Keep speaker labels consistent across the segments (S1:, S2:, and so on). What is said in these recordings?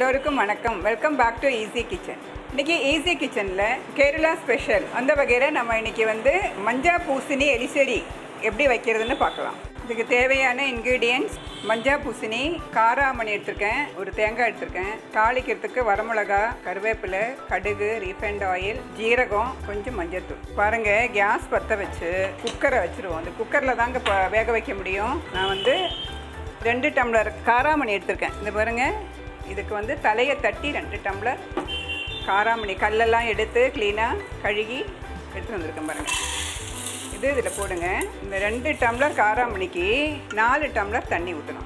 S1: எல்லோருக்கும் வணக்கம் welcome back to easy kitchen இன்னைக்கு ஈஸி கிச்சனில் கேரளா ஸ்பெஷல் அந்த வகையில் நம்ம இன்னைக்கு வந்து மஞ்சா பூசணி எலிசெடி எப்படி வைக்கிறதுன்னு பார்க்கலாம் இதுக்கு தேவையான இன்க்ரீடியன்ட்ஸ் மஞ்சா பூசணி காராமணி எடுத்திருக்கேன் ஒரு தேங்காய் எடுத்திருக்கேன் தாளிக்கிறதுக்கு வரமிளகா கருவேப்பிலை கடுகு ரீஃபைண்ட் ஆயில் ஜீரகம் கொஞ்சம் மஞ்சள்தூள் பாருங்க கேஸ் பற்ற வச்சு குக்கரை வச்சுருவோம் அந்த குக்கரில் தாங்க இப்போ வேக வைக்க முடியும் நான் வந்து ரெண்டு டம்ளர் காராமணி எடுத்திருக்கேன் இந்த பாருங்க இதுக்கு வந்து தலையை தட்டி ரெண்டு டம்ளர் காராமணி கல்லெல்லாம் எடுத்து க்ளீனாக கழுகி எடுத்து வந்திருக்கேன் பாருங்க இது இதில் போடுங்க இந்த ரெண்டு டம்ளர் காராமணிக்கு நாலு டம்ளர் தண்ணி ஊற்றணும்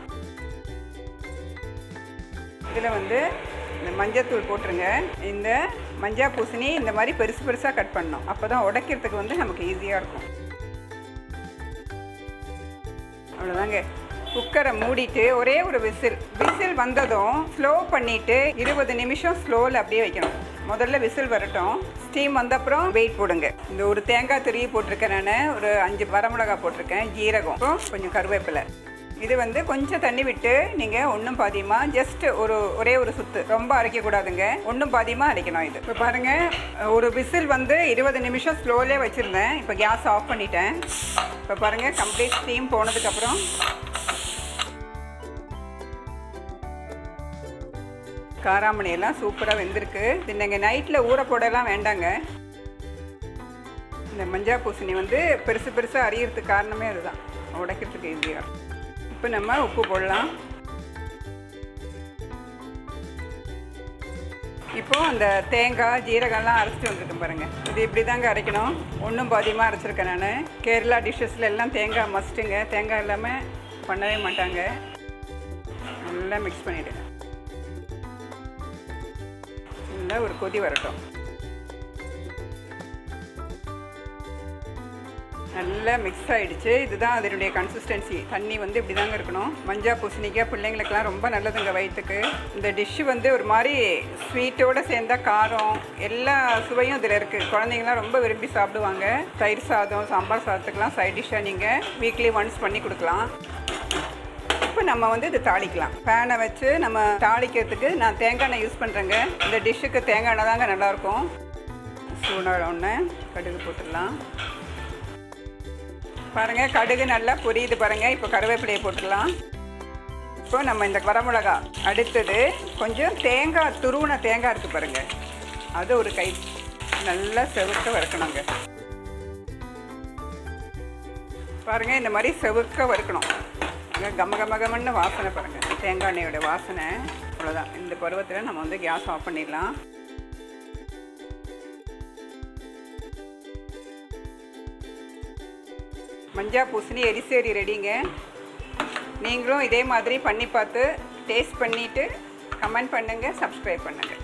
S1: இதில் வந்து இந்த மஞ்சத்தூள் போட்டுருங்க இந்த மஞ்சள் பூசணி இந்த மாதிரி பெருசு பெருசாக கட் பண்ணணும் அப்போ தான் உடைக்கிறதுக்கு வந்து நமக்கு ஈஸியாக இருக்கும் அவ்வளோதாங்க குக்கரை மூடிட்டு ஒரே ஒரு விசில் விசில் வந்ததும் ஸ்லோ பண்ணிட்டு இருபது நிமிஷம் ஸ்லோவில் அப்படியே வைக்கணும் முதல்ல விசில் வரட்டும் ஸ்டீம் வந்த அப்புறம் வெயிட் போடுங்க இந்த ஒரு தேங்காய் துருவி போட்டிருக்கேன் நான் ஒரு அஞ்சு வரமிளகா போட்டிருக்கேன் ஜீரகம் அப்புறம் கொஞ்சம் கருவேப்பிலை இது வந்து கொஞ்சம் தண்ணி விட்டு நீங்கள் ஒன்றும் பாதியமாக ஜஸ்ட் ஒரு ஒரே ஒரு சுத்து ரொம்ப அரைக்கக்கூடாதுங்க ஒன்றும் பாதியமாக அரைக்கணும் இது இப்போ பாருங்கள் ஒரு விசில் வந்து இருபது நிமிஷம் ஸ்லோலே வச்சுருந்தேன் இப்போ கேஸ் ஆஃப் பண்ணிட்டேன் இப்போ பாருங்கள் கம்ப்ளீட் ஸ்டீம் போனதுக்கப்புறம் காராமணி எல்லாம் சூப்பராக வெந்திருக்கு இது நீங்கள் நைட்டில் ஊற போடலாம் வேண்டாங்க இந்த மஞ்சள் பூசணி வந்து பெருசு பெருசாக அரியறதுக்கு காரணமே அதுதான் உடைக்கிறதுக்கு ஈஸியாக இப்போ நம்ம உப்பு போடலாம் இப்போ அந்த தேங்காய் ஜீரகம்லாம் அரைச்சிட்டு வந்துருக்கேன் பாருங்கள் இது இப்படி தாங்க அரைக்கணும் ஒன்றும் பாதியமாக அரைச்சிருக்கேன் நான் கேரளா டிஷ்ஷஸில் எல்லாம் தேங்காய் மஸ்ட்டுங்க தேங்காய் இல்லாமல் பண்ணவே மாட்டாங்க நல்லா மிக்ஸ் பண்ணிவிடுங்க நல்லா ஒரு கொதி வரட்டும் நல்லா மிக்ஸ் ஆகிடுச்சு இதுதான் அதனுடைய கன்சிஸ்டன்சி தண்ணி வந்து இப்படி தாங்க இருக்கணும் மஞ்சள் பூசணிக்காய் பிள்ளைங்களுக்கெல்லாம் ரொம்ப நல்லதுங்க வயிற்றுக்கு இந்த டிஷ்ஷு வந்து ஒரு மாதிரி ஸ்வீட்டோடு சேர்ந்தா காரம் எல்லா சுவையும் இதில் இருக்குது குழந்தைங்களாம் ரொம்ப விரும்பி சாப்பிடுவாங்க தயிர் சாதம் சாம்பார் சாதத்துக்கெலாம் சைட் டிஷ்ஷாக நீங்கள் வீக்லி ஒன்ஸ் பண்ணி கொடுக்கலாம் இப்போ நம்ம வந்து இது தாளிக்கலாம் பேனை வச்சு நம்ம தாளிக்கிறதுக்கு நான் தேங்காய் எண்ணெய் யூஸ் பண்ணுறேங்க இந்த டிஷ்ஷுக்கு தேங்காய் எண்ணெய் தாங்க நல்லாயிருக்கும் சூடான ஒன்று கடுகு போட்டுடலாம் பாருங்கள் கடுகு நல்லா பொரியுது பாருங்கள் இப்போ கருவேப்பிலையை போட்டுடலாம் இப்போ நம்ம இந்த வரமிளகா அடுத்தது கொஞ்சம் தேங்காய் துருவின தேங்காய் இருக்குது பாருங்கள் அது ஒரு கை நல்லா செவுக்க வறுக்கணுங்க பாருங்கள் இந்த மாதிரி செவுக்க வறுக்கணும் இங்க கம கம கமன்னு வாசனை பாருங்கள் தேங்காய் எண்ணெயோட வாசனை அவ்வளோதான் இந்த பருவத்தில் நம்ம வந்து கேஸ் ஆஃப் பண்ணிடலாம் மஞ்சா பூசணி எரிசேரி ரெடிங்க நீங்களும் இதே மாதிரி பண்ணி பார்த்து டேஸ்ட் பண்ணிவிட்டு கமெண்ட் பண்ணுங்கள் சப்ஸ்கிரைப் பண்ணுங்கள்